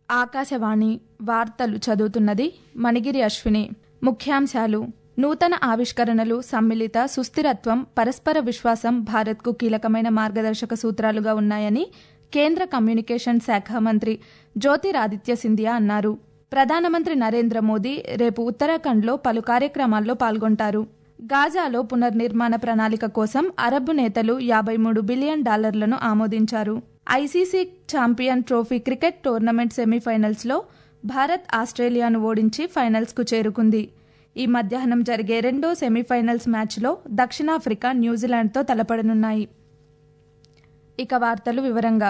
ఆకాశవాణి వార్తలు చదువుతున్నది మణిగిరి అశ్విని ముఖ్యాంశాలు నూతన ఆవిష్కరణలు సమ్మిళిత సుస్థిరత్వం పరస్పర విశ్వాసం భారత్కు కీలకమైన మార్గదర్శక సూత్రాలుగా ఉన్నాయని కేంద్ర కమ్యూనికేషన్ శాఖ మంత్రి జ్యోతిరాదిత్య సింధియా అన్నారు ప్రధానమంత్రి నరేంద్ర మోదీ రేపు ఉత్తరాఖండ్లో పలు కార్యక్రమాల్లో పాల్గొంటారు గాజాలో పునర్నిర్మాణ ప్రణాళిక కోసం అరబ్ నేతలు యాభై మూడు బిలియన్ డాలర్లను ఆమోదించారు ICC champion trophy cricket tournament సెమీఫైనల్స్లో భారత్ ఆస్ట్రేలియాను ఓడించి ఫైనల్స్కు చేరుకుంది ఈ మధ్యాహ్నం జరిగే రెండో సెమీఫైనల్స్ మ్యాచ్లో దక్షిణాఫ్రికా న్యూజిలాండ్తో తలపడనున్నాయి ఇక వార్తలు వివరంగా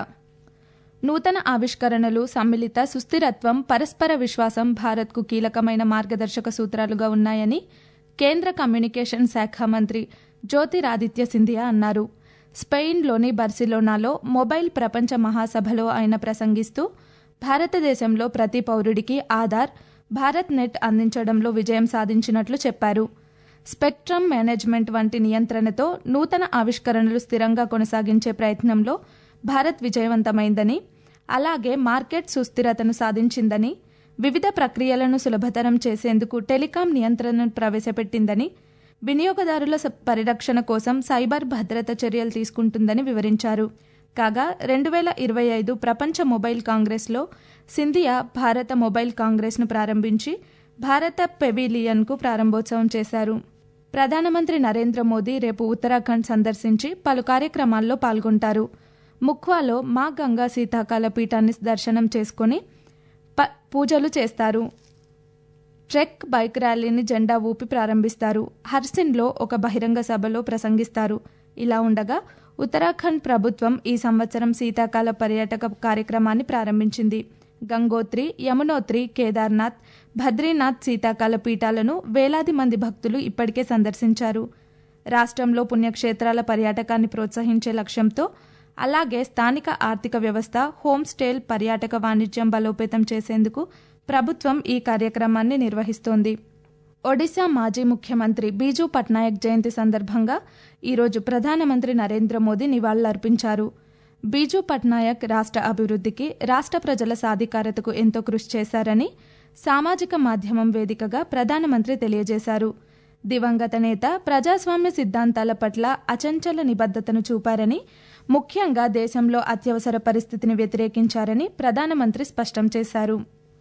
నూతన ఆవిష్కరణలు సమ్మిళిత సుస్థిరత్వం పరస్పర విశ్వాసం భారత్కు కీలకమైన మార్గదర్శక సూత్రాలుగా ఉన్నాయని కేంద్ర కమ్యూనికేషన్ శాఖ మంత్రి జ్యోతిరాదిత్య సింధియా అన్నారు స్పెయిన్లోని బర్సిలోనాలో మొబైల్ ప్రపంచ మహాసభలో ఆయన ప్రసంగిస్తూ భారతదేశంలో ప్రతి పౌరుడికి ఆధార్ భారత్ నెట్ అందించడంలో విజయం సాధించినట్లు చెప్పారు స్పెక్ట్రమ్ మేనేజ్మెంట్ వంటి నియంత్రణతో నూతన ఆవిష్కరణలు స్థిరంగా కొనసాగించే ప్రయత్నంలో భారత్ విజయవంతమైందని అలాగే మార్కెట్ సుస్థిరతను సాధించిందని వివిధ ప్రక్రియలను సులభతరం చేసేందుకు టెలికాం నియంత్రణను ప్రవేశపెట్టిందని వినియోగదారుల పరిరక్షణ కోసం సైబర్ భద్రత చర్యలు తీసుకుంటుందని వివరించారు కాగా రెండు వేల ఇరవై ఐదు ప్రపంచ మొబైల్ కాంగ్రెస్లో సింధియా భారత మొబైల్ కాంగ్రెస్ను ప్రారంభించి భారత పెవిలియన్కు ప్రారంభోత్సవం చేశారు ప్రధానమంత్రి నరేంద్ర మోదీ రేపు ఉత్తరాఖండ్ సందర్శించి పలు కార్యక్రమాల్లో పాల్గొంటారు ముఖ్వాలో మా గంగా శీతాకాల పీఠాన్ని దర్శనం చేసుకుని పూజలు చేస్తారు ట్రెక్ బైక్ ర్యాలీని జెండా ఊపి ప్రారంభిస్తారు హర్సిన్లో ఒక బహిరంగ సభలో ప్రసంగిస్తారు ఇలా ఉండగా ఉత్తరాఖండ్ ప్రభుత్వం ఈ సంవత్సరం శీతాకాల పర్యాటక కార్యక్రమాన్ని ప్రారంభించింది గంగోత్రి యమునోత్రి కేదార్నాథ్ బద్రీనాథ్ శీతాకాల పీఠాలను వేలాది మంది భక్తులు ఇప్పటికే సందర్శించారు రాష్ట్రంలో పుణ్యక్షేత్రాల పర్యాటకాన్ని ప్రోత్సహించే లక్ష్యంతో అలాగే స్థానిక ఆర్థిక వ్యవస్థ హోమ్ స్టేల్ పర్యాటక వాణిజ్యం బలోపేతం చేసేందుకు ప్రభుత్వం ఈ కార్యక్రమాన్ని నిర్వహిస్తోంది ఒడిశా మాజీ ముఖ్యమంత్రి బీజూ పట్నాయక్ జయంతి సందర్భంగా ఈరోజు ప్రధానమంత్రి నరేంద్ర మోదీ నివాళులర్పించారు బీజూ పట్నాయక్ రాష్ట్ర అభివృద్ధికి రాష్ట్ర ప్రజల సాధికారతకు ఎంతో కృషి చేశారని సామాజిక మాధ్యమం వేదికగా ప్రధానమంత్రి తెలియజేశారు దివంగత నేత ప్రజాస్వామ్య సిద్ధాంతాల పట్ల అచంచల నిబద్దతను చూపారని ముఖ్యంగా దేశంలో అత్యవసర పరిస్థితిని వ్యతిరేకించారని ప్రధానమంత్రి స్పష్టం చేశారు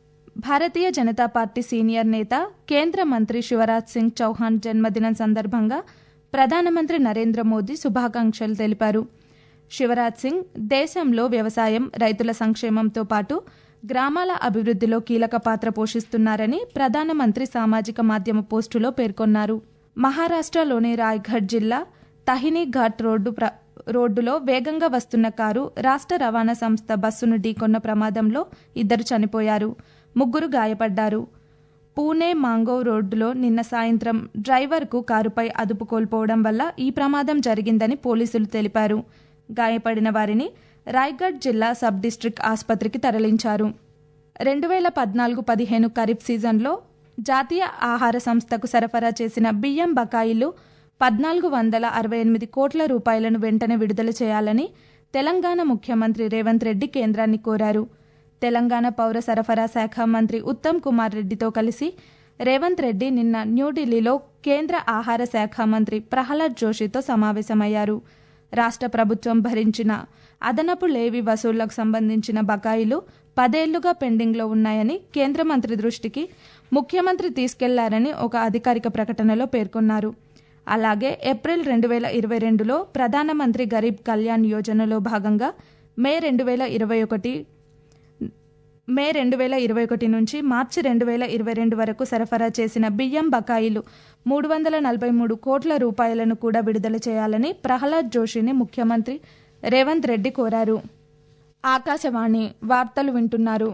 భారతీయ జనతా పార్టీ సీనియర్ నేత కేంద్ర మంత్రి శివరాజ్ సింగ్ చౌహాన్ జన్మదినం సందర్భంగా ప్రధానమంత్రి నరేంద్ర మోదీ శుభాకాంక్షలు తెలిపారు శివరాజ్ సింగ్ దేశంలో వ్యవసాయం రైతుల సంక్షేమంతో పాటు గ్రామాల అభివృద్ధిలో కీలక పాత్ర పోషిస్తున్నారని ప్రధానమంత్రి సామాజిక మాధ్యమ పోస్టులో పేర్కొన్నారు మహారాష్ట్రలోని రాయ్గఢ్ జిల్లా తహినీ ఘాట్ రోడ్డు రోడ్డులో వేగంగా వస్తున్న కారు రాష్ట్ర రవాణా సంస్థ బస్సును ఢీకొన్న ప్రమాదంలో ఇద్దరు చనిపోయారు ముగ్గురు గాయపడ్డారు పూణే మాంగోవ్ రోడ్డులో నిన్న సాయంత్రం డ్రైవర్కు కారుపై అదుపు కోల్పోవడం వల్ల ఈ ప్రమాదం జరిగిందని పోలీసులు తెలిపారు గాయపడిన వారిని రాయ్గఢ్ జిల్లా సబ్ డిస్టిక్ ఆసుపత్రికి తరలించారు రెండు వేల పద్నాలుగు పదిహేను ఖరీఫ్ సీజన్లో జాతీయ ఆహార సంస్థకు సరఫరా చేసిన బియ్యం బకాయిలు పద్నాలుగు వందల అరవై ఎనిమిది కోట్ల రూపాయలను వెంటనే విడుదల చేయాలని తెలంగాణ ముఖ్యమంత్రి రేవంత్ రెడ్డి కేంద్రాన్ని కోరారు తెలంగాణ పౌర సరఫరా శాఖ మంత్రి ఉత్తమ్ కుమార్ రెడ్డితో కలిసి రేవంత్ రెడ్డి నిన్న న్యూఢిల్లీలో కేంద్ర ఆహార శాఖ మంత్రి ప్రహ్లాద్ జోషితో సమావేశమయ్యారు రాష్ట్ర ప్రభుత్వం భరించిన అదనపు లేవి వసూళ్లకు సంబంధించిన బకాయిలు పదేళ్లుగా పెండింగ్లో ఉన్నాయని కేంద్ర మంత్రి దృష్టికి ముఖ్యమంత్రి తీసుకెళ్లారని ఒక అధికారిక ప్రకటనలో పేర్కొన్నారు అలాగే ఏప్రిల్ రెండు వేల ఇరవై రెండులో ప్రధానమంత్రి గరీబ్ కళ్యాణ్ యోజనలో భాగంగా మే రెండు వేల ఇరవై ఒకటి మే రెండు వేల ఇరవై ఒకటి నుంచి మార్చి రెండు వేల ఇరవై రెండు వరకు సరఫరా చేసిన బియ్యం బకాయిలు మూడు వందల నలభై మూడు కోట్ల రూపాయలను కూడా విడుదల చేయాలని ప్రహ్లాద్ జోషిని ముఖ్యమంత్రి రేవంత్ రెడ్డి కోరారు ఆకాశవాణి వార్తలు వింటున్నారు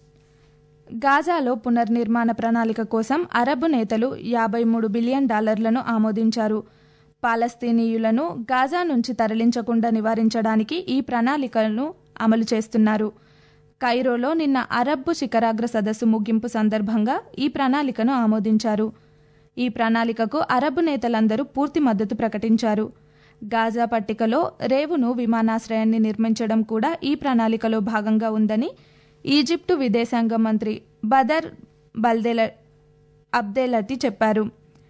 గాజాలో పునర్నిర్మాణ ప్రణాళిక కోసం అరబ్ నేతలు యాభై మూడు బిలియన్ డాలర్లను ఆమోదించారు పాలస్తీనీయులను గాజా నుంచి తరలించకుండా నివారించడానికి ఈ ప్రణాళికలను అమలు చేస్తున్నారు కైరోలో నిన్న అరబ్బు శిఖరాగ్ర సదస్సు ముగింపు సందర్భంగా ఈ ప్రణాళికను ఆమోదించారు ఈ ప్రణాళికకు అరబ్ నేతలందరూ పూర్తి మద్దతు ప్రకటించారు గాజా పట్టికలో రేవును విమానాశ్రయాన్ని నిర్మించడం కూడా ఈ ప్రణాళికలో భాగంగా ఉందని ఈజిప్టు విదేశాంగ మంత్రి బదర్ బల్దెల అబ్దెలటి చెప్పారు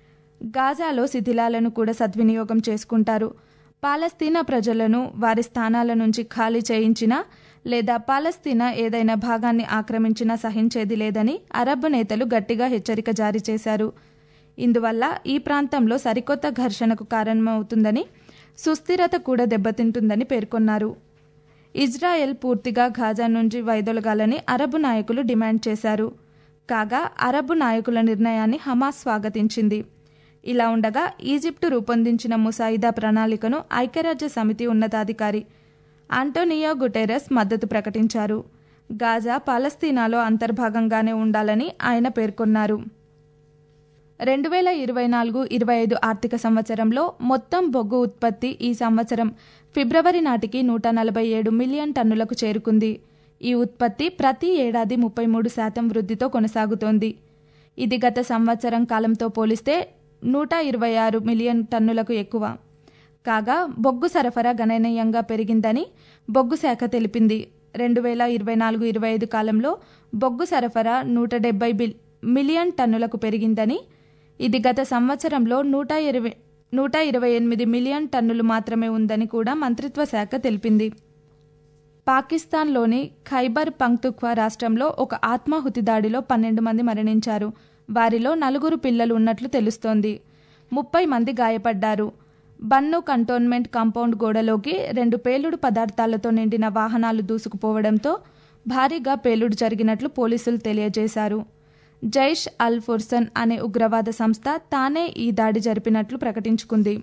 గాజాలో శిథిలాలను కూడా సద్వినియోగం చేసుకుంటారు పాలస్తీనా ప్రజలను వారి స్థానాల నుంచి ఖాళీ చేయించినా లేదా పాలస్తీనా ఏదైనా భాగాన్ని ఆక్రమించినా సహించేది లేదని అరబ్ నేతలు గట్టిగా హెచ్చరిక జారీ చేశారు ఇందువల్ల ఈ ప్రాంతంలో సరికొత్త ఘర్షణకు కారణమవుతుందని సుస్థిరత కూడా దెబ్బతింటుందని పేర్కొన్నారు ఇజ్రాయెల్ పూర్తిగా గాజా నుంచి వైదొలగాలని అరబు నాయకులు డిమాండ్ చేశారు కాగా అరబు నాయకుల నిర్ణయాన్ని హమాస్ స్వాగతించింది ఇలా ఉండగా ఈజిప్టు రూపొందించిన ముసాయిదా ప్రణాళికను ఐక్యరాజ్య సమితి ఉన్నతాధికారి ఆంటోనియో గుటెరస్ మద్దతు ప్రకటించారు గాజా పాలస్తీనాలో అంతర్భాగంగానే ఉండాలని ఆయన పేర్కొన్నారు రెండు వేల ఇరవై నాలుగు ఇరవై ఐదు ఆర్థిక సంవత్సరంలో మొత్తం బొగ్గు ఉత్పత్తి ఈ సంవత్సరం ఫిబ్రవరి నాటికి నూట నలభై ఏడు మిలియన్ టన్నులకు చేరుకుంది ఈ ఉత్పత్తి ప్రతి ఏడాది ముప్పై మూడు శాతం వృద్ధితో కొనసాగుతోంది ఇది గత సంవత్సరం కాలంతో పోలిస్తే నూట ఇరవై ఆరు మిలియన్ టన్నులకు ఎక్కువ కాగా బొగ్గు సరఫరా గణనీయంగా పెరిగిందని బొగ్గు శాఖ తెలిపింది రెండు వేల ఇరవై నాలుగు ఇరవై ఐదు కాలంలో బొగ్గు సరఫరా నూట డెబ్బై బిల్ మిలియన్ టన్నులకు పెరిగిందని ఇది గత సంవత్సరంలో నూట ఇరవై నూట ఇరవై ఎనిమిది మిలియన్ టన్నులు మాత్రమే ఉందని కూడా మంత్రిత్వ శాఖ తెలిపింది పాకిస్తాన్లోని ఖైబర్ పంక్తుఖ్వా రాష్ట్రంలో ఒక ఆత్మాహుతి దాడిలో పన్నెండు మంది మరణించారు వారిలో నలుగురు పిల్లలు ఉన్నట్లు తెలుస్తోంది ముప్పై మంది గాయపడ్డారు బన్ను కంటోన్మెంట్ కాంపౌండ్ గోడలోకి రెండు పేలుడు పదార్థాలతో నిండిన వాహనాలు దూసుకుపోవడంతో భారీగా పేలుడు జరిగినట్లు పోలీసులు తెలియజేశారు జైష్ అల్ ఫుర్సన్ అనే ఉగ్రవాద సంస్థ తానే ఈ దాడి జరిపినట్లు ప్రకటించుకుంది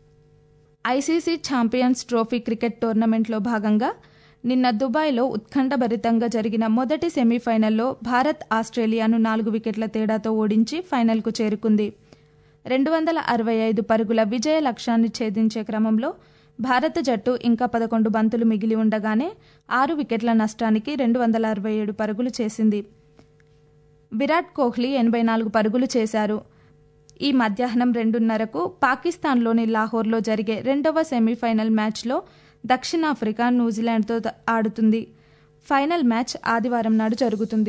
ఐసీసీ ఛాంపియన్స్ ట్రోఫీ క్రికెట్ టోర్నమెంట్లో భాగంగా నిన్న దుబాయ్లో ఉత్కంఠభరితంగా జరిగిన మొదటి సెమీఫైనల్లో భారత్ ఆస్ట్రేలియాను నాలుగు వికెట్ల తేడాతో ఓడించి ఫైనల్కు చేరుకుంది రెండు వందల అరవై ఐదు పరుగుల విజయ లక్ష్యాన్ని ఛేదించే క్రమంలో భారత జట్టు ఇంకా పదకొండు బంతులు మిగిలి ఉండగానే ఆరు వికెట్ల నష్టానికి రెండు వందల అరవై ఏడు పరుగులు చేసింది విరాట్ కోహ్లీ ఎనభై నాలుగు పరుగులు చేశారు ఈ మధ్యాహ్నం రెండున్నరకు పాకిస్తాన్లోని లాహోర్లో జరిగే రెండవ సెమీఫైనల్ మ్యాచ్లో దక్షిణాఫ్రికా న్యూజిలాండ్తో ఆడుతుంది ఫైనల్ మ్యాచ్ ఆదివారం నాడు జరుగుతుంది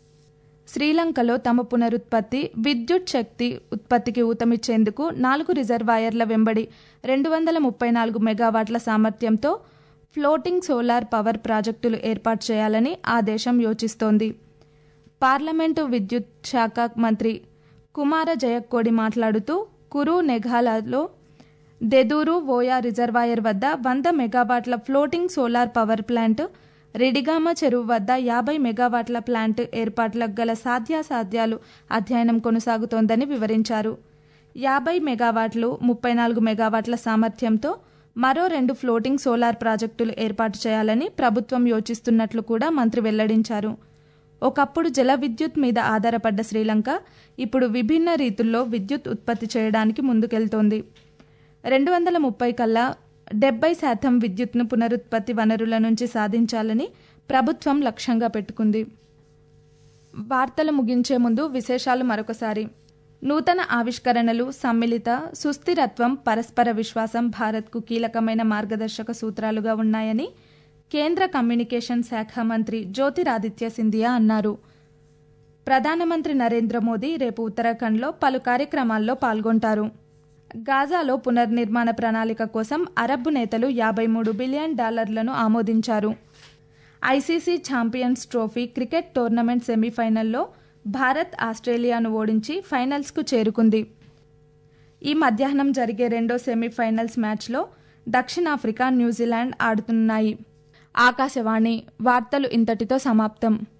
శ్రీలంకలో తమ పునరుత్పత్తి విద్యుత్ శక్తి ఉత్పత్తికి ఊతమిచ్చేందుకు నాలుగు రిజర్వాయర్ల వెంబడి రెండు వందల ముప్పై నాలుగు మెగావాట్ల సామర్థ్యంతో ఫ్లోటింగ్ సోలార్ పవర్ ప్రాజెక్టులు ఏర్పాటు చేయాలని ఆ దేశం యోచిస్తోంది పార్లమెంటు విద్యుత్ శాఖ మంత్రి కుమార జయక్కోడి మాట్లాడుతూ కురు నెఘాలలో దెదూరు ఓయా రిజర్వాయర్ వద్ద వంద మెగావాట్ల ఫ్లోటింగ్ సోలార్ పవర్ ప్లాంట్ రెడిగామ చెరువు వద్ద యాభై మెగావాట్ల ప్లాంట్ ఏర్పాట్లకు గల సాధ్యాసాధ్యాలు అధ్యయనం కొనసాగుతోందని వివరించారు యాభై మెగావాట్లు ముప్పై నాలుగు మెగావాట్ల సామర్థ్యంతో మరో రెండు ఫ్లోటింగ్ సోలార్ ప్రాజెక్టులు ఏర్పాటు చేయాలని ప్రభుత్వం యోచిస్తున్నట్లు కూడా మంత్రి వెల్లడించారు ఒకప్పుడు జల విద్యుత్ మీద ఆధారపడ్డ శ్రీలంక ఇప్పుడు విభిన్న రీతుల్లో విద్యుత్ ఉత్పత్తి చేయడానికి ముందుకెళ్తోంది రెండు వందల ముప్పై కల్లా డెబ్బై శాతం విద్యుత్ను పునరుత్పత్తి వనరుల నుంచి సాధించాలని ప్రభుత్వం లక్ష్యంగా పెట్టుకుంది వార్తలు ముగించే ముందు విశేషాలు మరొకసారి నూతన ఆవిష్కరణలు సమ్మిళిత సుస్థిరత్వం పరస్పర విశ్వాసం భారత్కు కీలకమైన మార్గదర్శక సూత్రాలుగా ఉన్నాయని కేంద్ర కమ్యూనికేషన్ శాఖ మంత్రి జ్యోతిరాదిత్య సింధియా అన్నారు ప్రధానమంత్రి నరేంద్ర మోదీ రేపు ఉత్తరాఖండ్లో పలు కార్యక్రమాల్లో పాల్గొంటారు గాజాలో పునర్నిర్మాణ ప్రణాళిక కోసం అరబ్ నేతలు యాభై మూడు బిలియన్ డాలర్లను ఆమోదించారు ICC champions trophy cricket tournament సెమీఫైనల్లో భారత్ ఆస్ట్రేలియాను ఓడించి ఫైనల్స్కు చేరుకుంది ఈ మధ్యాహ్నం జరిగే రెండో సెమీఫైనల్స్ మ్యాచ్లో దక్షిణాఫ్రికా న్యూజిలాండ్ ఆడుతున్నాయి ఆకాశవాణి వార్తలు ఇంతటితో సమాప్తం